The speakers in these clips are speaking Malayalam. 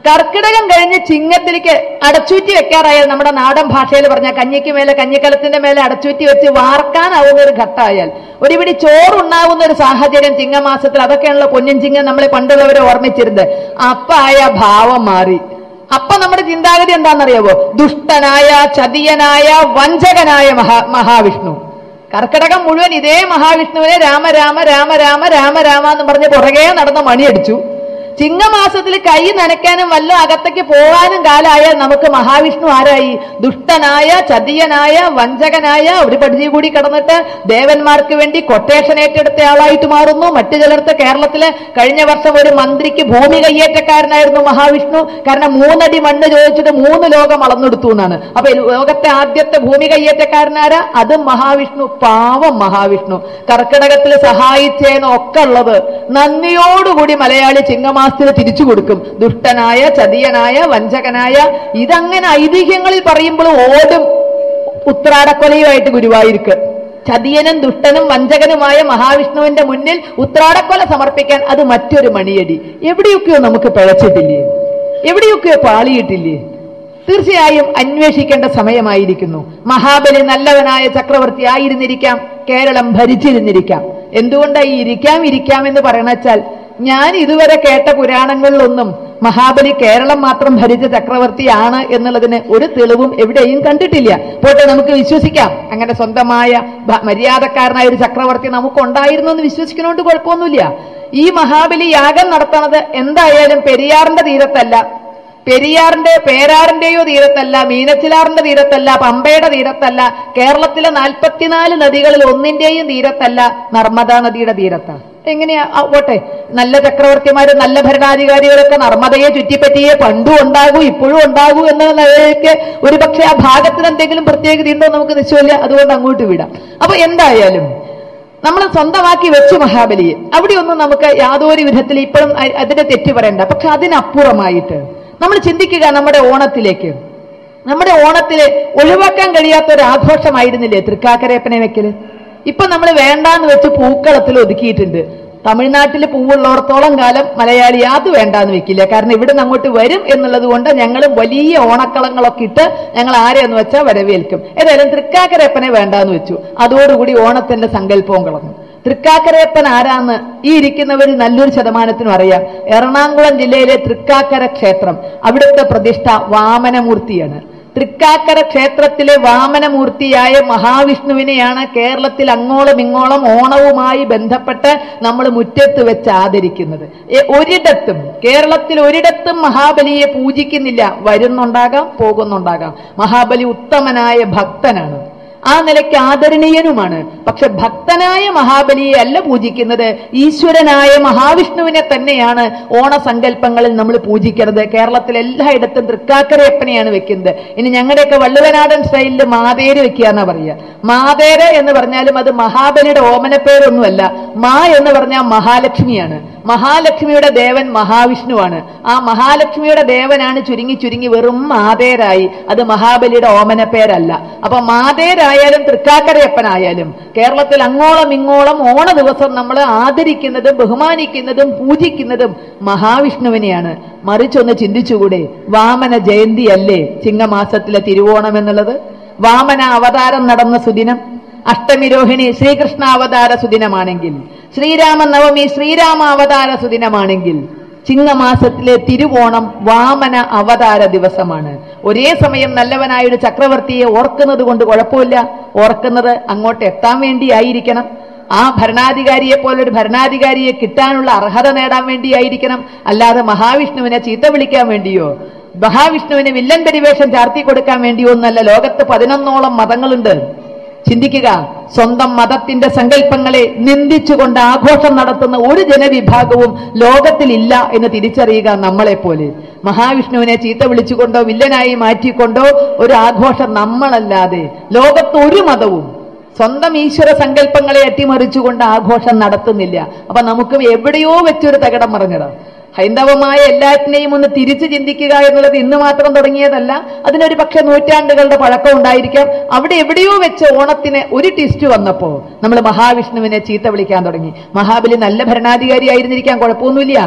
കർക്കിടകം കഴിഞ്ഞ് ചിങ്ങത്തിലേക്ക് അടച്ചൂറ്റി വെക്കാറായാൽ നമ്മുടെ നാടൻ ഭാഷയിൽ പറഞ്ഞ കഞ്ഞിക്ക് മേലെ കഞ്ഞിക്കലത്തിന്റെ മേലെ അടച്ചൂറ്റി വെച്ച് വാർക്കാനാവുന്ന ഒരു ഘട്ടമായാൽ ഒരുപിടി ചോറുണ്ടാവുന്ന ഒരു സാഹചര്യം ചിങ്ങമാസത്തിൽ അതൊക്കെയാണല്ലോ പൊന്നിൻ ചിങ്ങം നമ്മളെ പണ്ടുള്ളവരെ ഓർമ്മിച്ചിരുന്നത് അപ്പായ ഭാവം മാറി അപ്പൊ നമ്മുടെ ചിന്താഗതി എന്താണെന്നറിയാവോ ദുഷ്ടനായ ചതിയനായ വഞ്ചകനായ മഹാ മഹാവിഷ്ണു കർക്കിടകം മുഴുവൻ ഇതേ മഹാവിഷ്ണുവിനെ രാമ രാമ രാമ രാമ രാമ രാമ എന്ന് പറഞ്ഞ് പുറകെ നടന്ന് മണിയടിച്ചു ചിങ്ങമാസത്തിൽ കൈ നനയ്ക്കാനും വല്ല അകത്തേക്ക് പോകാനും കാലായാൽ നമുക്ക് മഹാവിഷ്ണു ആരായി ദുഷ്ടനായ ചതിയനായ വഞ്ചകനായ ഒരു പടിഞ്ഞു കൂടി കടന്നിട്ട് ദേവന്മാർക്ക് വേണ്ടി കൊട്ടേഷൻ ഏറ്റെടുത്ത ആളായിട്ട് മാറുന്നു മറ്റു ചിലർക്ക് കേരളത്തില് കഴിഞ്ഞ വർഷം ഒരു മന്ത്രിക്ക് ഭൂമി കയ്യേറ്റക്കാരനായിരുന്നു മഹാവിഷ്ണു കാരണം മൂന്നടി മണ്ണ് ചോദിച്ചിട്ട് മൂന്ന് ലോകം അളന്നെടുത്തു എന്നാണ് അപ്പൊ ഈ ലോകത്തെ ആദ്യത്തെ ഭൂമി കയ്യേറ്റക്കാരനാരാ അതും മഹാവിഷ്ണു പാവം മഹാവിഷ്ണു കർക്കിടകത്തിൽ സഹായിച്ചേന്നൊക്കെ ഉള്ളത് നന്ദിയോടുകൂടി മലയാളി ചിങ്ങമാസത്തിൽ തിരിച്ചു കൊടുക്കും ദുഷ്ടനായ ചതിയനായ വഞ്ചകനായ ഇതങ്ങനെ ഐതിഹ്യങ്ങളിൽ പറയുമ്പോൾ ഓടും ഉത്രാടക്കൊലയുമായിട്ട് ഗുരുവായൂർക്ക് ചതിയനും ദുഷ്ടനും വഞ്ചകനുമായ മഹാവിഷ്ണുവിന്റെ മുന്നിൽ ഉത്രാടക്കൊല സമർപ്പിക്കാൻ അത് മറ്റൊരു മണിയടി എവിടെയൊക്കെയോ നമുക്ക് പിഴച്ചിട്ടില്ലേ എവിടെയൊക്കെയോ പാളിയിട്ടില്ലേ തീർച്ചയായും അന്വേഷിക്കേണ്ട സമയമായിരിക്കുന്നു മഹാബലി നല്ലവനായ ചക്രവർത്തി ആയിരുന്നിരിക്കാം കേരളം ഭരിച്ചിരുന്നിരിക്കാം എന്തുകൊണ്ടാണ് ഈ ഇരിക്കാം ഇരിക്കാം എന്ന് പറയണച്ചാൽ ഞാൻ ഇതുവരെ കേട്ട പുരാണങ്ങളിലൊന്നും മഹാബലി കേരളം മാത്രം ഭരിച്ച ചക്രവർത്തിയാണ് എന്നുള്ളതിന് ഒരു തെളിവും എവിടെയും കണ്ടിട്ടില്ല പോട്ടെ നമുക്ക് വിശ്വസിക്കാം അങ്ങനെ സ്വന്തമായ ഭ- മര്യാദക്കാരനായ ഒരു ചക്രവർത്തി നമുക്കുണ്ടായിരുന്നു എന്ന് വിശ്വസിക്കുന്നതുകൊണ്ട് കുഴപ്പമൊന്നുമില്ല ഈ മഹാബലി യാഗം നടത്തണത് എന്തായാലും പെരിയാറിന്റെ തീരത്തല്ല പെരിയാറിന്റെ പേരാറിന്റെയോ തീരത്തല്ല മീനച്ചിലാറിന്റെ തീരത്തല്ല പമ്പയുടെ തീരത്തല്ല കേരളത്തിലെ നാൽപ്പത്തിനാല് നദികളിൽ ഒന്നിന്റെയും തീരത്തല്ല നർമ്മദാ നദിയുടെ തീരത്താണ് എങ്ങനെയാ ആ, പോട്ടെ നല്ല ചക്രവർത്തിമാര് നല്ല ഭരണാധികാരികളൊക്കെ നർമ്മദയെ ചുറ്റിപ്പറ്റിയേ പണ്ടും ഉണ്ടാകൂ ഇപ്പോഴും ഉണ്ടാകൂ എന്ന നിലയ്ക്ക് ഒരു പക്ഷേ ആ ഭാഗത്തിന് എന്തെങ്കിലും പ്രത്യേകത ഉണ്ടോ നമുക്ക് നിശ്ചയമില്ല അതുകൊണ്ട് അങ്ങോട്ട് വിടാം അപ്പൊ എന്തായാലും നമ്മൾ സ്വന്തമാക്കി വെച്ചു മഹാബലിയെ അവിടെയൊന്നും നമുക്ക് യാതൊരു വിധത്തിൽ ഇപ്പോഴും അ- അതിന്റെ തെറ്റ് പറയണ്ട പക്ഷെ അതിനപ്പുറമായിട്ട് നമ്മൾ ചിന്തിക്കുക നമ്മുടെ ഓണത്തിലേക്ക് നമ്മുടെ ഓണത്തില് ഒഴിവാക്കാൻ കഴിയാത്ത ഒരു ആഘോഷമായിരുന്നില്ലേ തൃക്കാക്കരയപ്പനെ വെക്കല് ഇപ്പൊ നമ്മൾ വേണ്ടാന്ന് വെച്ച് പൂക്കളത്തിൽ ഒതുക്കിയിട്ടുണ്ട് തമിഴ്നാട്ടിൽ പൂവുള്ളിടത്തോളം കാലം മലയാളി അത് വേണ്ടാന്ന് വെക്കില്ല കാരണം ഇവിടെ നിന്ന് അങ്ങോട്ട് വരും എന്നുള്ളത് കൊണ്ട് ഞങ്ങൾ വലിയ ഓണക്കളങ്ങളൊക്കെ ഇട്ട് ഞങ്ങൾ ആരെയെന്ന് വെച്ചാൽ വരവേൽക്കും ഏതായാലും തൃക്കാക്കരയപ്പനെ വേണ്ടാന്ന് വെച്ചു അതോടുകൂടി ഓണത്തിന്റെ സങ്കല്പവും കളഞ്ഞു തൃക്കാക്കരയപ്പൻ ആരാന്ന് ഈ ഇരിക്കുന്നവരിൽ നല്ലൊരു ശതമാനത്തിനും അറിയാം എറണാകുളം ജില്ലയിലെ തൃക്കാക്കര ക്ഷേത്രം അവിടുത്തെ പ്രതിഷ്ഠ വാമനമൂർത്തിയാണ് തൃക്കാക്കര ക്ഷേത്രത്തിലെ വാമനമൂർത്തിയായ മഹാവിഷ്ണുവിനെയാണ് കേരളത്തിൽ അങ്ങോളം ഇങ്ങോളം ഓണവുമായി ബന്ധപ്പെട്ട് നമ്മൾ മുറ്റത്ത് വെച്ച് ആദരിക്കുന്നത് എ- ഒരിടത്തും കേരളത്തിൽ ഒരിടത്തും മഹാബലിയെ പൂജിക്കുന്നില്ല വരുന്നുണ്ടാകാം പോകുന്നുണ്ടാകാം മഹാബലി ഉത്തമനായ ഭക്തനാണ് ആ നിലയ്ക്ക് ആദരണീയനുമാണ് പക്ഷെ ഭക്തനായ മഹാബലിയെ അല്ല പൂജിക്കുന്നത് ഈശ്വരനായ മഹാവിഷ്ണുവിനെ തന്നെയാണ് ഓണസങ്കല്പങ്ങളിൽ നമ്മൾ പൂജിക്കുന്നത് കേരളത്തിൽ എല്ലായിടത്തും തൃക്കാക്കരയപ്പനെയാണ് വെക്കുന്നത് ഇനി ഞങ്ങളുടെയൊക്കെ വള്ളുവനാടൻ സ്റ്റൈലിൽ മാതേര് വെക്കുക എന്നാ പറയുക മാതേര് എന്ന് പറഞ്ഞാലും അത് മഹാബലിയുടെ ഓമനപ്പേരൊന്നുമല്ല മാ എന്ന് പറഞ്ഞാൽ മഹാലക്ഷ്മിയാണ് മഹാലക്ഷ്മിയുടെ ദേവൻ മഹാവിഷ്ണുവാണ് ആ മഹാലക്ഷ്മിയുടെ ദേവനാണ് ചുരുങ്ങി ചുരുങ്ങി വെറും മാതേരായി അത് മഹാബലിയുടെ ഓമന പേരല്ല അപ്പൊ മാതേരായാലും തൃക്കാക്കരയപ്പനായാലും കേരളത്തിൽ അങ്ങോളം ഇങ്ങോളം ഓണ ദിവസം നമ്മൾ ആദരിക്കുന്നതും ബഹുമാനിക്കുന്നതും പൂജിക്കുന്നതും മഹാവിഷ്ണുവിനെയാണ് മറിച്ചൊന്ന് ചിന്തിച്ചുകൂടെ വാമന ജയന്തി അല്ലേ ചിങ്ങമാസത്തിലെ തിരുവോണം എന്നുള്ളത് വാമന അവതാരം നടന്ന സുദിനം അഷ്ടമിരോഹിണി ശ്രീകൃഷ്ണ അവതാര സുദിനമാണെങ്കിൽ ശ്രീരാമ നവമി ശ്രീരാമ അവതാര സുദിനമാണെങ്കിൽ ചിങ്ങമാസത്തിലെ തിരുവോണം വാമന അവതാര ദിവസമാണ് ഒരേ സമയം നല്ലവനായ ഒരു ചക്രവർത്തിയെ ഓർക്കുന്നത് കൊണ്ട് കുഴപ്പമില്ല ഓർക്കുന്നത് അങ്ങോട്ട് എത്താൻ വേണ്ടിയായിരിക്കണം ആ ഭരണാധികാരിയെ പോലെ ഒരു ഭരണാധികാരിയെ കിട്ടാനുള്ള അർഹത നേടാൻ വേണ്ടിയായിരിക്കണം അല്ലാതെ മഹാവിഷ്ണുവിനെ ചീത്ത വിളിക്കാൻ വേണ്ടിയോ മഹാവിഷ്ണുവിന് വില്ലൻ പരിവേഷം ചാർത്തി കൊടുക്കാൻ വേണ്ടിയോ ഒന്നല്ല ലോകത്ത് പതിനൊന്നോളം മതങ്ങളുണ്ട് ചിന്തിക്കുക സ്വന്തം മതത്തിന്റെ സങ്കല്പങ്ങളെ നിന്ദിച്ചുകൊണ്ട് ആഘോഷം നടത്തുന്ന ഒരു ജനവിഭാഗവും ലോകത്തിലില്ല എന്ന് തിരിച്ചറിയുക നമ്മളെ പോലെ മഹാവിഷ്ണുവിനെ ചീത്ത വിളിച്ചുകൊണ്ടോ വില്ലനായി മാറ്റിക്കൊണ്ടോ ഒരു ആഘോഷം നമ്മളല്ലാതെ ലോകത്ത് ഒരു മതവും സ്വന്തം ഈശ്വര സങ്കല്പങ്ങളെ അട്ടിമറിച്ചുകൊണ്ട് ആഘോഷം നടത്തുന്നില്ല അപ്പൊ നമുക്ക് എവിടെയോ വെച്ചൊരു തകടം പറഞ്ഞതാ ഹൈന്ദവമായ എല്ലാറ്റിനെയും ഒന്ന് തിരിച്ചു ചിന്തിക്കുക എന്നുള്ളത് ഇന്ന് മാത്രം തുടങ്ങിയതല്ല അതിനൊരു പക്ഷെ നൂറ്റാണ്ടുകളുടെ പഴക്കം ഉണ്ടായിരിക്കാം അവിടെ എവിടെയോ വെച്ച് ഓണത്തിന് ഒരു ടിസ്റ്റ് വന്നപ്പോ നമ്മൾ മഹാവിഷ്ണുവിനെ ചീത്ത വിളിക്കാൻ തുടങ്ങി മഹാബലി നല്ല ഭരണാധികാരി ആയിരുന്നിരിക്കാൻ കുഴപ്പമൊന്നുമില്ല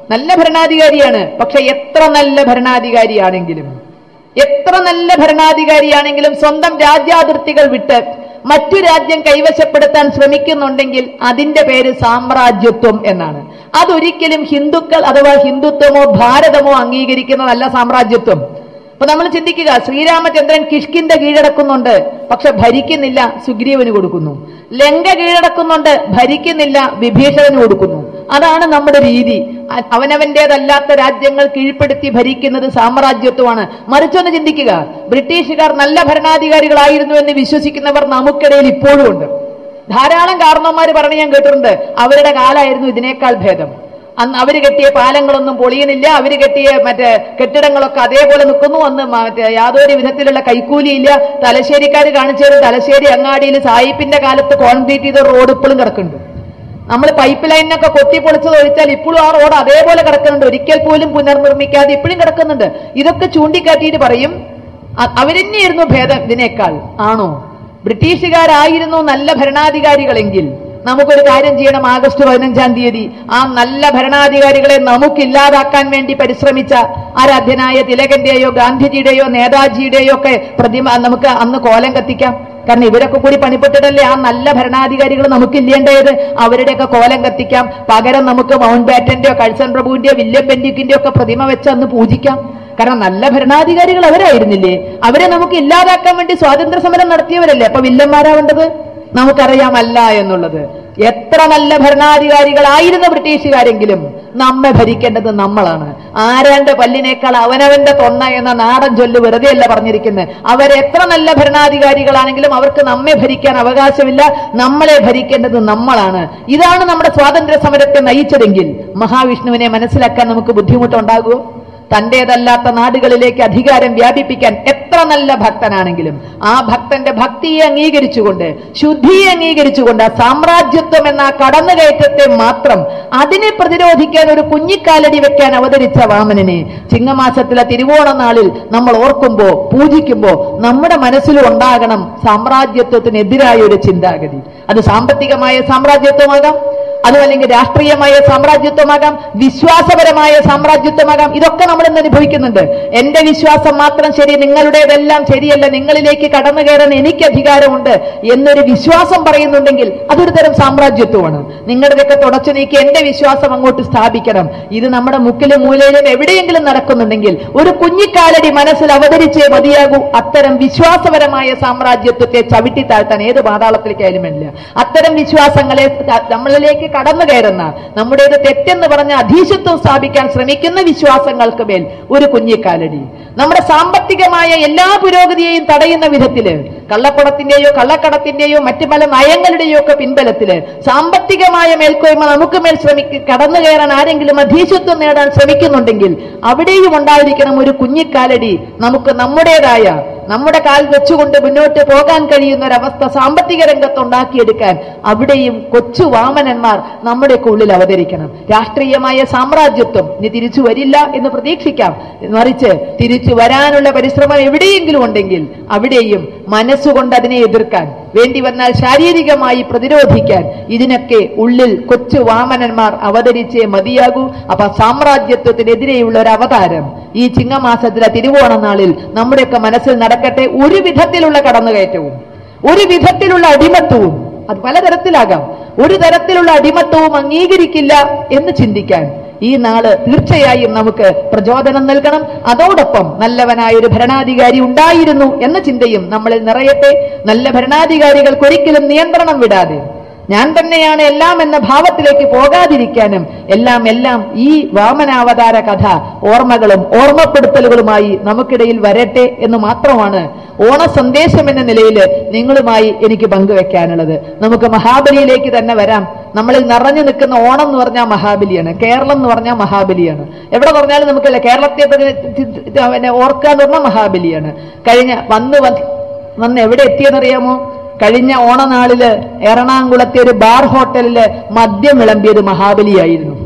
നല്ല ഭരണാധികാരിയാണ് പക്ഷെ എത്ര നല്ല ഭരണാധികാരിയാണെങ്കിലും എത്ര നല്ല ഭരണാധികാരിയാണെങ്കിലും സ്വന്തം രാജ്യാതിർത്തികൾ വിട്ട് മറ്റു രാജ്യം കൈവശപ്പെടുത്താൻ ശ്രമിക്കുന്നുണ്ടെങ്കിൽ അതിന്റെ പേര് സാമ്രാജ്യത്വം എന്നാണ് അതൊരിക്കലും ഹിന്ദുക്കൾ അഥവാ ഹിന്ദുത്വമോ ഭാരതമോ അംഗീകരിക്കുന്നതല്ല സാമ്രാജ്യത്വം അപ്പൊ നമ്മൾ ചിന്തിക്കുക ശ്രീരാമചന്ദ്രൻ കിഷ്കിന്ത കീഴടക്കുന്നുണ്ട് പക്ഷെ ഭരിക്കുന്നില്ല സുഗ്രീവന് കൊടുക്കുന്നു ലങ്ക കീഴടക്കുന്നുണ്ട് ഭരിക്കുന്നില്ല വിഭീഷണന് കൊടുക്കുന്നു അതാണ് നമ്മുടെ രീതി അ- അവനവന്റേതല്ലാത്ത രാജ്യങ്ങൾ കീഴ്പ്പെടുത്തി ഭരിക്കുന്നത് സാമ്രാജ്യത്വമാണ് മറിച്ചൊന്ന് ചിന്തിക്കുക ബ്രിട്ടീഷുകാർ നല്ല ഭരണാധികാരികളായിരുന്നു എന്ന് വിശ്വസിക്കുന്നവർ നമുക്കിടയിൽ ഇപ്പോഴും ഉണ്ട് ധാരാളം കാരണവന്മാർ പറഞ്ഞ് ഞാൻ കേട്ടിട്ടുണ്ട് അവരുടെ കാലമായിരുന്നു ഇതിനേക്കാൾ ഭേദം അന്ന് അവര് കെട്ടിയ പാലങ്ങളൊന്നും പൊളിയുന്നില്ല അവര് കെട്ടിയ മറ്റേ കെട്ടിടങ്ങളൊക്കെ അതേപോലെ നിൽക്കുന്നു അന്ന് മറ്റേ യാതൊരു വിധത്തിലുള്ള കൈക്കൂലിയില്ല തലശ്ശേരിക്കാർ കാണിച്ചത് തലശ്ശേരി അങ്ങാടിയിൽ സായിപ്പിന്റെ കാലത്ത് കോൺക്രീറ്റ് ചെയ്ത റോഡ് ഇപ്പോഴും കിടക്കുന്നുണ്ട് നമ്മൾ പൈപ്പ് ലൈനൊക്കെ കൊത്തിപ്പൊളിച്ചത് ഒഴിച്ചാൽ ഇപ്പോഴും ആ റോഡ് അതേപോലെ കിടക്കുന്നുണ്ട് ഒരിക്കൽ പോലും പുനർനിർമ്മിക്കാതെ ഇപ്പോഴും കിടക്കുന്നുണ്ട് ഇതൊക്കെ ചൂണ്ടിക്കാട്ടിയിട്ട് പറയും അ- അവരെന്നെയായിരുന്നു ഭേദം ഇതിനേക്കാൾ ആണോ ബ്രിട്ടീഷുകാരായിരുന്നു നല്ല ഭരണാധികാരികളെങ്കിൽ നമുക്കൊരു കാര്യം ചെയ്യണം ആഗസ്റ്റ് പതിനഞ്ചാം തീയതി ആ നല്ല ഭരണാധികാരികളെ നമുക്കില്ലാതാക്കാൻ വേണ്ടി പരിശ്രമിച്ച ആരാധ്യനായ തിലകന്റെയോ ഗാന്ധിജിയുടെയോ നേതാജിയുടെയോ ഒക്കെ പ്രതിമ നമുക്ക് അന്ന് കോലം കത്തിക്കാം കാരണം ഇവരൊക്കെ കൂടി പണിപ്പെട്ടിട്ടല്ലേ ആ നല്ല ഭരണാധികാരികൾ നമുക്കില്ലേണ്ടത് അവരുടെയൊക്കെ കോലം കത്തിക്കാം പകരം നമുക്ക് മൗണ്ട് ബാറ്റന്റെയോ കഴ്സൺ പ്രഭുവിന്റെയോ വില്യം ബെന്റിക്കിന്റെയോ ഒക്കെ പ്രതിമ വെച്ച് അന്ന് പൂജിക്കാം കാരണം നല്ല ഭരണാധികാരികൾ അവരായിരുന്നില്ലേ അവരെ നമുക്ക് ഇല്ലാതാക്കാൻ വേണ്ടി സ്വാതന്ത്ര്യ സമരം നടത്തിയവരല്ലേ അപ്പൊ വില്ലന്മാരാവേണ്ടത് നമുക്കറിയാമല്ല എന്നുള്ളത് എത്ര നല്ല ഭരണാധികാരികളായിരുന്ന ബ്രിട്ടീഷുകാരെങ്കിലും നമ്മെ ഭരിക്കേണ്ടത് നമ്മളാണ് ആരാന്റെ പല്ലിനേക്കാൾ അവനവന്റെ തൊണ്ണ എന്ന നാടൻ ചൊല്ല് വെറുതെയല്ല പറഞ്ഞിരിക്കുന്നത് അവരെത്ര നല്ല ഭരണാധികാരികളാണെങ്കിലും അവർക്ക് നമ്മെ ഭരിക്കാൻ അവകാശമില്ല നമ്മളെ ഭരിക്കേണ്ടത് നമ്മളാണ് ഇതാണ് നമ്മുടെ സ്വാതന്ത്ര്യ സമരത്തെ നയിച്ചതെങ്കിൽ മഹാവിഷ്ണുവിനെ മനസ്സിലാക്കാൻ നമുക്ക് ബുദ്ധിമുട്ടുണ്ടാകുമോ തന്റേതല്ലാത്ത നാടുകളിലേക്ക് അധികാരം വ്യാപിപ്പിക്കാൻ എത്ര നല്ല ഭക്തനാണെങ്കിലും ആ ഭക്തന്റെ ഭക്തിയെ അംഗീകരിച്ചുകൊണ്ട് ശുദ്ധിയെ അംഗീകരിച്ചുകൊണ്ട് ആ സാമ്രാജ്യത്വം എന്ന ആ കടന്നുകയറ്റത്തെ മാത്രം അതിനെ പ്രതിരോധിക്കാൻ ഒരു കുഞ്ഞിക്കാലടി വെക്കാൻ അവതരിച്ച വാമനനെ ചിങ്ങമാസത്തിലെ തിരുവോണ നാളിൽ നമ്മൾ ഓർക്കുമ്പോ പൂജിക്കുമ്പോ നമ്മുടെ മനസ്സിലും ഉണ്ടാകണം സാമ്രാജ്യത്വത്തിനെതിരായ ഒരു ചിന്താഗതി അത് സാമ്പത്തികമായ സാമ്രാജ്യത്വമാകാം അതും അല്ലെങ്കിൽ രാഷ്ട്രീയമായ സാമ്രാജ്യത്വമാകാം വിശ്വാസപരമായ സാമ്രാജ്യത്വമാകാം ഇതൊക്കെ നമ്മൾ ഇന്ന് അനുഭവിക്കുന്നുണ്ട് എന്റെ വിശ്വാസം മാത്രം ശരി നിങ്ങളുടേതെല്ലാം ശരിയല്ല നിങ്ങളിലേക്ക് കടന്നു കയറാൻ എനിക്ക് അധികാരമുണ്ട് എന്നൊരു വിശ്വാസം പറയുന്നുണ്ടെങ്കിൽ അതൊരു തരം സാമ്രാജ്യത്വമാണ് നിങ്ങളുടെയൊക്കെ തുടച്ചു നീക്കി എന്റെ വിശ്വാസം അങ്ങോട്ട് സ്ഥാപിക്കണം ഇത് നമ്മുടെ മുക്കിലും മൂലയിലും എവിടെയെങ്കിലും നടക്കുന്നുണ്ടെങ്കിൽ ഒരു കുഞ്ഞിക്കാലടി മനസ്സിൽ അവതരിച്ചേ മതിയാകൂ അത്തരം വിശ്വാസപരമായ സാമ്രാജ്യത്വത്തെ ചവിട്ടി താഴ്ത്താൻ ഏത് പാതാളത്തിലേക്കായാലും വേണ്ടില്ല അത്തരം വിശ്വാസങ്ങളെ ത- നമ്മളിലേക്ക് കടന്നു കയറുന്ന നമ്മുടേത് തെറ്റെന്ന് പറഞ്ഞ അധീശത്വം സ്ഥാപിക്കാൻ ശ്രമിക്കുന്ന വിശ്വാസങ്ങൾക്ക് മേൽ ഒരു കുഞ്ഞിക്കാലടി നമ്മുടെ സാമ്പത്തികമായ എല്ലാ പുരോഗതിയെയും തടയുന്ന വിധത്തില് കള്ളപ്പണത്തിന്റെയോ കള്ളക്കടത്തിന്റെയോ മറ്റു പല നയങ്ങളുടെയോ ഒക്കെ പിൻബലത്തില് സാമ്പത്തികമായ മേൽക്കോയ്മ നമുക്ക് മേൽ ശ്രമിക്ക കടന്നു കയറാൻ ആരെങ്കിലും അധീശത്വം നേടാൻ ശ്രമിക്കുന്നുണ്ടെങ്കിൽ അവിടെയും ഉണ്ടായിരിക്കണം ഒരു കുഞ്ഞിക്കാലടി നമുക്ക് നമ്മുടേതായ നമ്മുടെ കാൽ വെച്ചുകൊണ്ട് മുന്നോട്ട് പോകാൻ കഴിയുന്ന ഒരവസ്ഥ സാമ്പത്തിക രംഗത്ത് ഉണ്ടാക്കിയെടുക്കാൻ അവിടെയും കൊച്ചു വാമനന്മാർ നമ്മുടെയൊക്കെ ഉള്ളിൽ അവതരിക്കണം രാഷ്ട്രീയമായ സാമ്രാജ്യത്വം ഇനി തിരിച്ചു വരില്ല എന്ന് പ്രതീക്ഷിക്കാം മറിച്ച് തിരിച്ചു വരാനുള്ള പരിശ്രമം എവിടെയെങ്കിലും ഉണ്ടെങ്കിൽ അവിടെയും മനസ്സുകൊണ്ട് അതിനെ എതിർക്കാൻ വേണ്ടി വന്നാൽ ശാരീരികമായി പ്രതിരോധിക്കാൻ ഇതിനൊക്കെ ഉള്ളിൽ കൊച്ചു വാമനന്മാർ അവതരിച്ചേ മതിയാകൂ അപ്പൊ സാമ്രാജ്യത്വത്തിനെതിരെയുള്ള ഒരു അവതാരം ഈ ചിങ്ങമാസത്തിലെ തിരുവോണ നാളിൽ നമ്മുടെയൊക്കെ മനസ്സിൽ നടക്കട്ടെ ഒരു വിധത്തിലുള്ള കടന്നുകയറ്റവും ഒരു വിധത്തിലുള്ള അടിമത്വവും അത് പലതരത്തിലാകാം ഒരു തരത്തിലുള്ള അടിമത്വവും അംഗീകരിക്കില്ല എന്ന് ചിന്തിക്കാൻ ഈ നാള് തീർച്ചയായും നമുക്ക് പ്രചോദനം നൽകണം അതോടൊപ്പം നല്ലവനായ ഒരു ഭരണാധികാരി ഉണ്ടായിരുന്നു എന്ന ചിന്തയും നമ്മളിൽ നിറയട്ടെ നല്ല ഭരണാധികാരികൾക്ക് ഒരിക്കലും നിയന്ത്രണം വിടാതെ ഞാൻ തന്നെയാണ് എല്ലാം എന്ന ഭാവത്തിലേക്ക് പോകാതിരിക്കാനും എല്ലാം എല്ലാം ഈ വാമനാവതാര കഥ ഓർമ്മകളും ഓർമ്മപ്പെടുത്തലുകളുമായി നമുക്കിടയിൽ വരട്ടെ എന്ന് മാത്രമാണ് ഓണ സന്ദേശം എന്ന നിലയിൽ നിങ്ങളുമായി എനിക്ക് പങ്കുവെക്കാനുള്ളത് നമുക്ക് മഹാബലിയിലേക്ക് തന്നെ വരാം നമ്മളിൽ നിറഞ്ഞു നിൽക്കുന്ന ഓണം എന്ന് പറഞ്ഞാൽ മഹാബലിയാണ് കേരളം എന്ന് പറഞ്ഞാൽ മഹാബലിയാണ് എവിടെ പറഞ്ഞാലും നമുക്കല്ല കേരളത്തെ പറ്റി പിന്നെ ഓർക്കുക എന്ന് പറഞ്ഞാൽ മഹാബലിയാണ് കഴിഞ്ഞ വന്ന് വന്ന് വന്ന് എവിടെ എത്തിയെന്നറിയാമോ കഴിഞ്ഞ ഓണനാളില് എറണാകുളത്തെ ഒരു ബാർ ഹോട്ടലില് മദ്യം വിളമ്പിയത് മഹാബലിയായിരുന്നു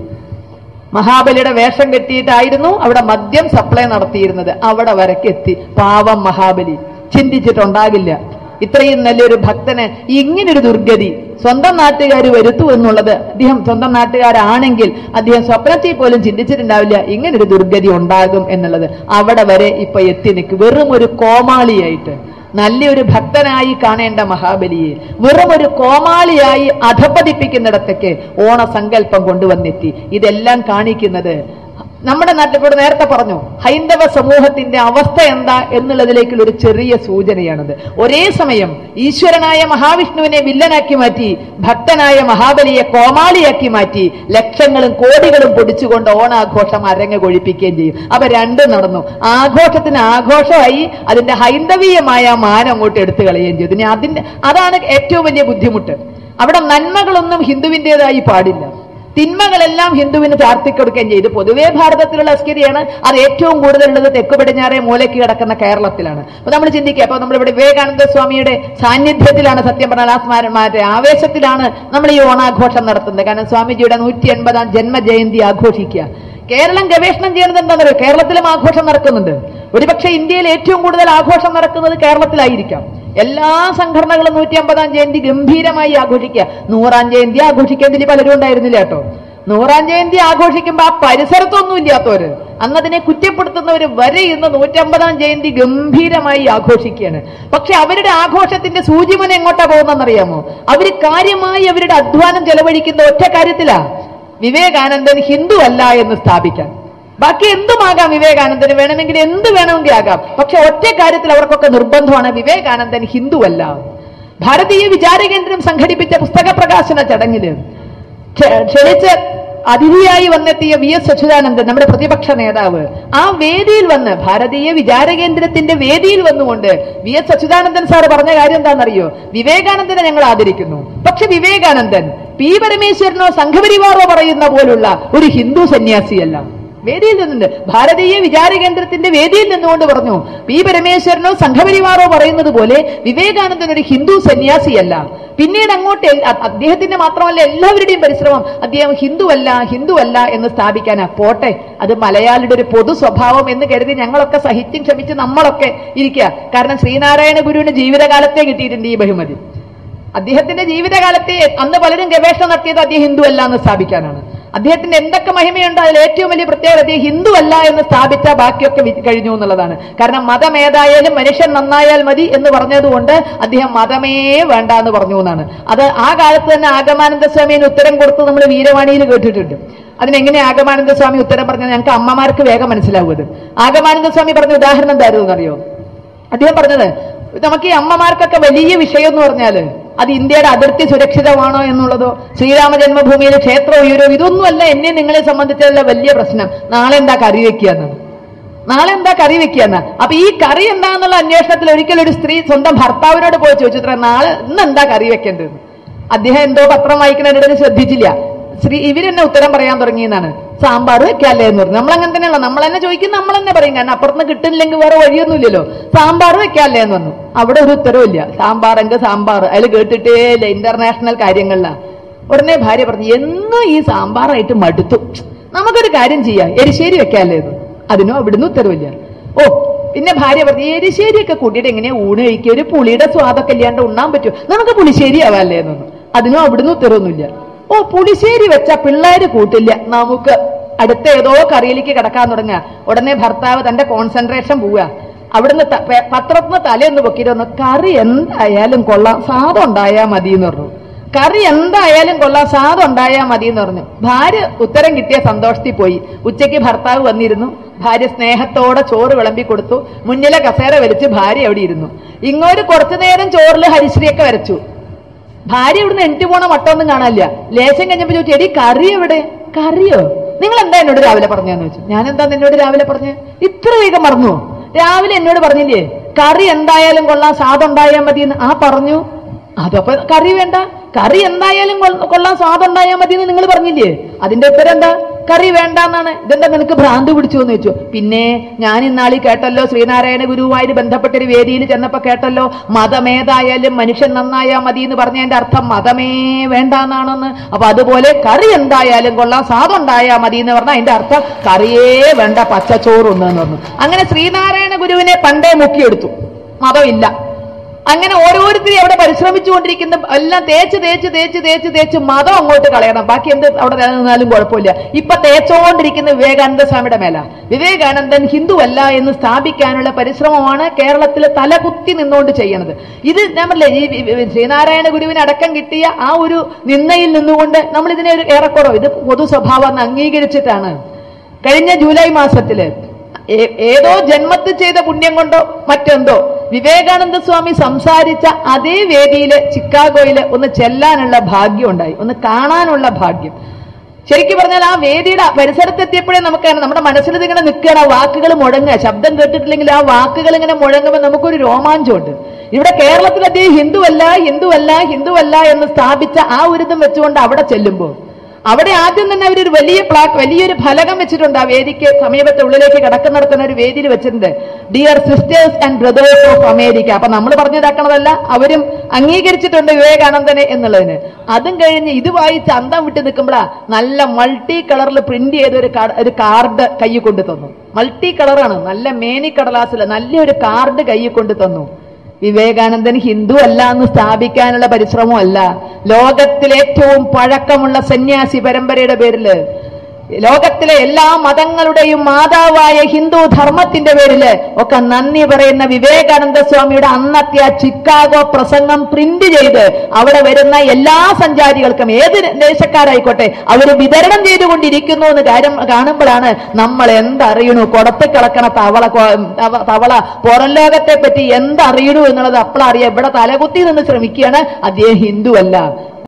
മഹാബലിയുടെ വേഷം കെട്ടിയിട്ടായിരുന്നു അവിടെ മദ്യം സപ്ലൈ നടത്തിയിരുന്നത് അവിടെ വരക്ക് എത്തി പാവം മഹാബലി ചിന്തിച്ചിട്ടുണ്ടാകില്ല ഇത്രയും നല്ലൊരു ഭക്തന് ഇങ്ങനൊരു ദുർഗതി സ്വന്തം നാട്ടുകാർ വരുത്തു എന്നുള്ളത് അദ്ദേഹം സ്വന്തം നാട്ടുകാരാണെങ്കിൽ അദ്ദേഹം സ്വപ്നത്തിൽ പോലും ചിന്തിച്ചിട്ടുണ്ടാവില്ല ഇങ്ങനൊരു ദുർഗതി ഉണ്ടാകും എന്നുള്ളത് അവിടെ വരെ ഇപ്പൊ എത്തി നിൽക്കും വെറും ഒരു കോമാളിയായിട്ട് നല്ലൊരു ഭക്തനായി കാണേണ്ട മഹാബലിയെ വെറും ഒരു കോമാളിയായി അധപ്പതിപ്പിക്കുന്നിടത്തേക്ക് ഓണസങ്കല്പം കൊണ്ടുവന്നെത്തി ഇതെല്ലാം കാണിക്കുന്നത് നമ്മുടെ നാട്ടിൽ കൂടെ നേരത്തെ പറഞ്ഞു ഹൈന്ദവ സമൂഹത്തിന്റെ അവസ്ഥ എന്താ എന്നുള്ളതിലേക്കുള്ള ഒരു ചെറിയ സൂചനയാണത് ഒരേ സമയം ഈശ്വരനായ മഹാവിഷ്ണുവിനെ വില്ലനാക്കി മാറ്റി ഭക്തനായ മഹാബലിയെ കോമാളിയാക്കി മാറ്റി ലക്ഷങ്ങളും കോടികളും പൊടിച്ചുകൊണ്ട് ഓണാഘോഷം അരങ്ങ് കൊഴിപ്പിക്കുകയും ചെയ്യും അപ്പൊ രണ്ടും നടന്നു ആഘോഷത്തിന് ആഘോഷമായി അതിന്റെ ഹൈന്ദവീയമായ മാനം അങ്ങോട്ട് എടുത്തു കളയുകയും ചെയ്തു ഇനി അതിന്റെ അതാണ് ഏറ്റവും വലിയ ബുദ്ധിമുട്ട് അവിടെ നന്മകളൊന്നും ഹിന്ദുവിൻ്റെതായി പാടില്ല തിന്മകളെല്ലാം ഹിന്ദുവിന് ചാർത്തിക്കൊടുക്കുകയും ചെയ്തു പൊതുവേ ഭാരതത്തിലുള്ള അസ്കിരിയാണ് അത് ഏറ്റവും കൂടുതലുള്ളത് തെക്കു പടിഞ്ഞാറെ മൂലയ്ക്ക് കിടക്കുന്ന കേരളത്തിലാണ് അപ്പൊ നമ്മൾ ചിന്തിക്കുക അപ്പൊ നമ്മളിവിടെ വിവേകാനന്ദ സ്വാമിയുടെ സാന്നിധ്യത്തിലാണ് സത്യം പറഞ്ഞാൽ ആ സ്മാരന്മാരുടെ ആവേശത്തിലാണ് നമ്മൾ ഈ ഓണാഘോഷം നടത്തുന്നത് കാരണം സ്വാമിജിയുടെ നൂറ്റി എൺപതാം ജന്മജയന്തി ആഘോഷിക്കുക കേരളം ഗവേഷണം ചെയ്യുന്നത് എന്താണെന്നറിയോ കേരളത്തിലും ആഘോഷം നടക്കുന്നുണ്ട് ഒരുപക്ഷെ ഇന്ത്യയിൽ ഏറ്റവും കൂടുതൽ ആഘോഷം നടക്കുന്നത് കേരളത്തിലായിരിക്കാം എല്ലാ സംഘടനകളും നൂറ്റി അമ്പതാം ജയന്തി ഗംഭീരമായി ആഘോഷിക്കുക നൂറാം ജയന്തി ആഘോഷിക്കേണ്ടതിൽ പലരും ഉണ്ടായിരുന്നില്ല കേട്ടോ നൂറാം ജയന്തി ആഘോഷിക്കുമ്പോൾ ആ പരിസരത്തൊന്നും ഇല്ലാത്തവര് അന്നതിനെ കുറ്റപ്പെടുത്തുന്നവര് വരെ ഇന്ന് നൂറ്റമ്പതാം ജയന്തി ഗംഭീരമായി ആഘോഷിക്കുകയാണ് പക്ഷെ അവരുടെ ആഘോഷത്തിന്റെ സൂചിമന എങ്ങോട്ടാ പോകുന്നതെന്നറിയാമോ അവര് കാര്യമായി അവരുടെ അധ്വാനം ചെലവഴിക്കുന്ന ഒറ്റ കാര്യത്തിലാ വിവേകാനന്ദൻ ഹിന്ദു അല്ല എന്ന് സ്ഥാപിക്കാൻ ബാക്കി എന്തുമാകാം വിവേകാനന്ദന് വേണമെങ്കിൽ എന്ത് വേണമെങ്കിൽ ആകാം പക്ഷെ ഒറ്റ കാര്യത്തിൽ അവർക്കൊക്കെ നിർബന്ധമാണ് വിവേകാനന്ദൻ ഹിന്ദുവല്ല ഭാരതീയ വിചാരകേന്ദ്രം സംഘടിപ്പിച്ച പുസ്തക പ്രകാശന ചടങ്ങില് ക്ഷ- ക്ഷണിച്ച് അതിഥിയായി വന്നെത്തിയ വി എസ് അച്യുതാനന്ദൻ നമ്മുടെ പ്രതിപക്ഷ നേതാവ് ആ വേദിയിൽ വന്ന് ഭാരതീയ വിചാരകേന്ദ്രത്തിന്റെ വേദിയിൽ വന്നുകൊണ്ട് വി എസ് അച്യുതാനന്ദൻ സാർ പറഞ്ഞ കാര്യം എന്താണെന്നറിയോ വിവേകാനന്ദനെ ഞങ്ങൾ ആദരിക്കുന്നു പക്ഷെ വിവേകാനന്ദൻ പി പരമേശ്വരനോ സംഘപരിവാറോ പറയുന്ന പോലുള്ള ഒരു ഹിന്ദു സന്യാസിയല്ല വേദിയിൽ നിന്നുണ്ട് ഭാരതീയ വിചാര കേന്ദ്രത്തിന്റെ വേദിയിൽ നിന്നുകൊണ്ട് പറഞ്ഞു പി പരമേശ്വരനോ സംഘപരിവാറോ പറയുന്നത് പോലെ വിവേകാനന്ദൻ ഒരു ഹിന്ദു സന്യാസിയല്ല പിന്നീട് അങ്ങോട്ട് എൽ- അ- അദ്ദേഹത്തിന്റെ മാത്രമല്ല എല്ലാവരുടെയും പരിശ്രമം അദ്ദേഹം ഹിന്ദുവല്ല ഹിന്ദുവല്ല എന്ന് സ്ഥാപിക്കാനാ പോട്ടെ അത് മലയാളിയുടെ ഒരു പൊതു സ്വഭാവം എന്ന് കരുതി ഞങ്ങളൊക്കെ സഹിത്യം ക്ഷമിച്ച് നമ്മളൊക്കെ ഇരിക്കുക കാരണം ശ്രീനാരായണ ഗുരുവിന് ജീവിതകാലത്തെ കിട്ടിയിട്ടുണ്ട് ഈ ബഹുമതി അദ്ദേഹത്തിന്റെ ജീവിതകാലത്തെ അന്ന് പലരും ഗവേഷണം നടത്തിയത് അദ്ദേഹം ഹിന്ദു അല്ല എന്ന് സ്ഥാപിക്കാനാണ് അദ്ദേഹത്തിന്റെ എന്തൊക്കെ മഹിമയുണ്ടോ അതിൽ ഏറ്റവും വലിയ പ്രത്യേകത അദ്ദേഹം ഹിന്ദു അല്ല എന്ന് സ്ഥാപിച്ച ബാക്കിയൊക്കെ വി- കഴിഞ്ഞു എന്നുള്ളതാണ് കാരണം മതം ഏതായാലും മനുഷ്യൻ നന്നായാൽ മതി എന്ന് പറഞ്ഞതുകൊണ്ട് അദ്ദേഹം മതമേ വേണ്ട എന്ന് പറഞ്ഞു എന്നാണ് അത് ആ കാലത്ത് തന്നെ ആഗമാനന്ദ സ്വാമിന് ഉത്തരം കൊടുത്ത് നമ്മൾ വീരവാണിയിൽ കേട്ടിട്ടുണ്ട് അതിനെങ്ങനെ ആഗമാനന്ദ സ്വാമി ഉത്തരം പറഞ്ഞത് ഞങ്ങൾക്ക് അമ്മമാർക്ക് വേഗം മനസ്സിലാവും അത് ആഗമാനന്ദ സ്വാമി പറഞ്ഞ ഉദാഹരണം എന്തായിരുന്നു എന്നറിയോ അദ്ദേഹം പറഞ്ഞത് നമുക്ക് ഈ അമ്മമാർക്കൊക്കെ വലിയ വിഷയം എന്ന് പറഞ്ഞാല് അത് ഇന്ത്യയുടെ അതിർത്തി സുരക്ഷിതമാണോ എന്നുള്ളതോ ശ്രീരാമ ജന്മഭൂമിയിൽ ക്ഷേത്ര ഉയരോ ഇതൊന്നുമല്ല എന്നെ നിങ്ങളെ സംബന്ധിച്ചുള്ള വലിയ പ്രശ്നം നാളെ എന്താ കറി വെക്കുക എന്നാണ് നാളെ എന്താ കറി വെക്കുക എന്നാ അപ്പൊ ഈ കറി എന്താന്നുള്ള അന്വേഷണത്തിൽ ഒരിക്കലും ഒരു സ്ത്രീ സ്വന്തം ഭർത്താവിനോട് പോയി ചോദിച്ചു "ഇത്ര നാളെ ഇന്ന് എന്താ കറി വെക്കേണ്ടത് അദ്ദേഹം എന്തോ പത്രം വായിക്കുന്നതിനിടയിൽ ശ്രദ്ധിച്ചില്ല ശ്രീ ഇവരെന്നെ ഉത്തരം പറയാൻ തുടങ്ങിയെന്നാണ് സാമ്പാർ വെക്കാല്ലേ എന്ന് പറഞ്ഞു നമ്മൾ അങ്ങനെ തന്നെയുള്ള നമ്മൾ തന്നെ ചോദിക്കും നമ്മൾ തന്നെ പറയും കാരണം അപ്പുറത്ത് കിട്ടുന്നില്ലെങ്കിൽ വേറെ വഴിയൊന്നുമില്ലല്ലോ സാമ്പാർ വെക്കാല്ലേ എന്ന് പറഞ്ഞു അവിടെ ഒരു ഉത്തരവില്ല സാമ്പാർ എങ്കിൽ സാമ്പാർ അതിൽ കേട്ടിട്ടേ ഇല്ല ഇന്റർനാഷണൽ കാര്യങ്ങളിലാ ഉടനെ ഭാര്യ പറഞ്ഞു എന്നും ഈ സാമ്പാറായിട്ട് മടുത്തു നമുക്കൊരു കാര്യം ചെയ്യാം എരിശ്ശേരി വെക്കാല്ലേ എന്ന് അതിനും അവിടുന്ന് ഉത്തരവില്ല ഓ പിന്നെ ഭാര്യ പറഞ്ഞു എരിശ്ശേരിയൊക്കെ കൂട്ടിയിട്ട് എങ്ങനെ ഊണ് കഴിക്കുക ഒരു പുളിയുടെ സ്വാദൊക്കെ ഇല്ലാണ്ട് ഉണ്ണാൻ പറ്റും നമുക്ക് പുളിശ്ശേരി ആവാല്ലേ എന്നൊന്നു അതിനും അവിടുന്ന് ഉത്തരവൊന്നുമില്ല ഓ പുളിശ്ശേരി വെച്ച പിള്ളേര് കൂട്ടില്ല നമുക്ക് അടുത്ത ഏതോ കറിയിലേക്ക് കിടക്കാൻ തുടങ്ങുക ഉടനെ ഭർത്താവ് തന്റെ കോൺസെൻട്രേഷൻ പോവുക അവിടുന്ന് ത- പെ- പത്രത്തിന് തലയൊന്ന് പൊക്കിയിട്ട് വന്നു കറി എന്തായാലും കൊള്ളാം സാധം ഉണ്ടായാൽ മതി എന്ന് പറഞ്ഞു കറി എന്തായാലും കൊള്ളാം സാധം ഉണ്ടായാൽ മതി എന്ന് പറഞ്ഞു ഭാര്യ ഉത്തരം കിട്ടിയ സന്തോഷത്തിൽ പോയി ഉച്ചയ്ക്ക് ഭർത്താവ് വന്നിരുന്നു ഭാര്യ സ്നേഹത്തോടെ ചോറ് വിളമ്പി കൊടുത്തു മുന്നിലെ കസേര വലിച്ച് ഭാര്യ അവിടെ ഇരുന്നു ഇങ്ങോട്ട് കുറച്ചു നേരം ചോറിൽ ഹരിശ്രീയൊക്കെ വരച്ചു ഭാര്യ ഇവിടുന്ന് എണിറ്റ് പോണ വട്ടമൊന്നും കാണാനില്ല ലേശം കഴിഞ്ഞപ്പോ ചോദിച്ചു എടി കറി എവിടെ കറിയോ നിങ്ങൾ എന്താ എന്നോട് രാവിലെ പറഞ്ഞതെന്ന് വെച്ചു ഞാൻ എന്താ നിന്നോട് രാവിലെ പറഞ്ഞ ഇത്ര വേഗം മറന്നു രാവിലെ എന്നോട് പറഞ്ഞില്ലേ കറി എന്തായാലും കൊള്ളാം സ്വാദം ഉണ്ടായാൽ മതി എന്ന് ആ പറഞ്ഞു അതപ്പൊ കറി വേണ്ട കറി എന്തായാലും കൊള്ള- കൊള്ളാം സ്വാദം ഉണ്ടായാൽ മതി എന്ന് നിങ്ങൾ പറഞ്ഞില്ലേ അതിന്റെ ഉത്തരം എന്താ കറി വേണ്ടെന്നാണ് ഇതെന്താ നിനക്ക് ഭ്രാന്ത് പിടിച്ചു എന്ന് വെച്ചു പിന്നെ ഞാൻ ഇന്നാളി കേട്ടല്ലോ ശ്രീനാരായണ ഗുരുവുമായിട്ട് ബന്ധപ്പെട്ട ഒരു വേദിയിൽ ചെന്നപ്പോ കേട്ടല്ലോ മതമേതായാലും മനുഷ്യൻ നന്നായാൽ മതി എന്ന് പറഞ്ഞതിന്റെ അർത്ഥം മതമേ വേണ്ടാന്നാണെന്ന് അപ്പൊ അതുപോലെ കറി എന്തായാലും കൊള്ളാം സ്വാദം ഉണ്ടായാൽ മതി എന്ന് പറഞ്ഞാൽ അതിന്റെ അർത്ഥം കറിയേ വേണ്ട പച്ചച്ചോറുണ്ട് എന്ന് പറഞ്ഞു അങ്ങനെ ശ്രീനാരായണ ഗുരുവിനെ പണ്ടേ മുക്കിയെടുത്തു മതമില്ല അങ്ങനെ ഓരോരുത്തരും അവിടെ പരിശ്രമിച്ചുകൊണ്ടിരിക്കുന്ന എല്ലാം തേച്ച് തേച്ച് തേച്ച് തേച്ച് തേച്ച് മതം അങ്ങോട്ട് കളയണം ബാക്കി എന്ത് അവിടെ നിന്നാലും കുഴപ്പമില്ല ഇപ്പൊ തേച്ചോണ്ടിരിക്കുന്ന വിവേകാനന്ദ സ്വാമിയുടെ മേല വിവേകാനന്ദൻ ഹിന്ദുവല്ല എന്ന് സ്ഥാപിക്കാനുള്ള പരിശ്രമമാണ് കേരളത്തിൽ തലകുത്തി നിന്നുകൊണ്ട് ചെയ്യുന്നത് ഇത് ഞാൻ പറഞ്ഞില്ലേ ഈ വി- വി- ശ്രീനാരായണ ഗുരുവിന് അടക്കം കിട്ടിയ ആ ഒരു നിന്നയിൽ നിന്നുകൊണ്ട് നമ്മൾ ഇതിനെ ഒരു ഏറെക്കുറവ് ഇത് പൊതു സ്വഭാവം എന്ന് അംഗീകരിച്ചിട്ടാണ് കഴിഞ്ഞ ജൂലൈ മാസത്തില് ഏ- ഏതോ ജന്മത്തിൽ ചെയ്ത പുണ്യം കൊണ്ടോ മറ്റെന്തോ വിവേകാനന്ദ സ്വാമി സംസാരിച്ച അതേ വേദിയില് ചിക്കാഗോയില് ഒന്ന് ചെല്ലാനുള്ള ഭാഗ്യം ഉണ്ടായി ഒന്ന് കാണാനുള്ള ഭാഗ്യം ശരിക്കും പറഞ്ഞാൽ ആ വേദിയുടെ പരിസരത്തെത്തിയപ്പോഴേ നമുക്ക് നമ്മുടെ മനസ്സിൽ ഇതിങ്ങനെ നിൽക്കുകയാണ് ആ വാക്കുകൾ മുഴങ്ങുക ശബ്ദം കേട്ടിട്ടില്ലെങ്കിൽ ആ വാക്കുകൾ ഇങ്ങനെ മുഴങ്ങുമ്പോൾ നമുക്കൊരു രോമാഞ്ചമുണ്ട് ഇവിടെ കേരളത്തിൽ അദ്ദേഹം ഹിന്ദുവല്ല ഹിന്ദുവല്ല ഹിന്ദുവല്ല എന്ന് സ്ഥാപിച്ച ആ ഒരു ഇതും വെച്ചുകൊണ്ട് അവിടെ ചെല്ലുമ്പോൾ അവിടെ ആദ്യം തന്നെ അവരൊരു വലിയ പ്ലാക്ക് വലിയൊരു ഫലകം വെച്ചിട്ടുണ്ട് ആ വേദിക്ക് സമീപത്തെ ഉള്ളിലേക്ക് കിടക്കുന്നിടത്തുന്ന ഒരു വേദിയിൽ വെച്ചിട്ടുണ്ട് dear sisters and brothers of America അപ്പൊ നമ്മൾ പറഞ്ഞിതാക്കണതല്ല അവരും അംഗീകരിച്ചിട്ടുണ്ട് വിവേകാനന്ദനെ എന്നുള്ളതിന് അതും കഴിഞ്ഞ് ഇത് വായിച്ച് അന്തം വിട്ട് നിൽക്കുമ്പോഴാ നല്ല മൾട്ടി കളറിൽ പ്രിന്റ് ചെയ്ത ഒരു കാ- ഒരു കാർഡ് കൈ കൊണ്ട് തന്നു മൾട്ടി കളറാണ് നല്ല മേനി കടലാസിൽ നല്ലൊരു കാർഡ് കൈ കൊണ്ട് തന്നു വിവേകാനന്ദൻ ഹിന്ദു അല്ല എന്ന് സ്ഥാപിക്കാനുള്ള പരിശ്രമമല്ല ലോകത്തിലെ ഏറ്റവും പഴക്കമുള്ള സന്യാസി പരമ്പരയുടെ പേരില് ലോകത്തിലെ എല്ലാ മതങ്ങളുടെയും മാതാവായ ഹിന്ദു ധർമ്മത്തിന്റെ പേരില് ഒക്കെ നന്ദി പറയുന്ന വിവേകാനന്ദ സ്വാമിയുടെ അന്നത്തെ ആ ചിക്കാഗോ പ്രസംഗം പ്രിന്റ് ചെയ്ത് അവിടെ വരുന്ന എല്ലാ സഞ്ചാരികൾക്കും ഏത് ദേശക്കാരായിക്കോട്ടെ അവർ വിതരണം ചെയ്തുകൊണ്ടിരിക്കുന്നു എന്ന് കാര്യം കാണുമ്പോഴാണ് നമ്മൾ എന്തറിയണു കുടത്ത് കിടക്കണ തവള കൊ- തവ- തവള പുറം ലോകത്തെ പറ്റി എന്തറിയണു എന്നുള്ളത് അപ്പോഴറിയാം ഇവിടെ തലകുത്തി നിന്ന് ശ്രമിക്കുകയാണ് അദ്ദേഹം ഹിന്ദു അല്ല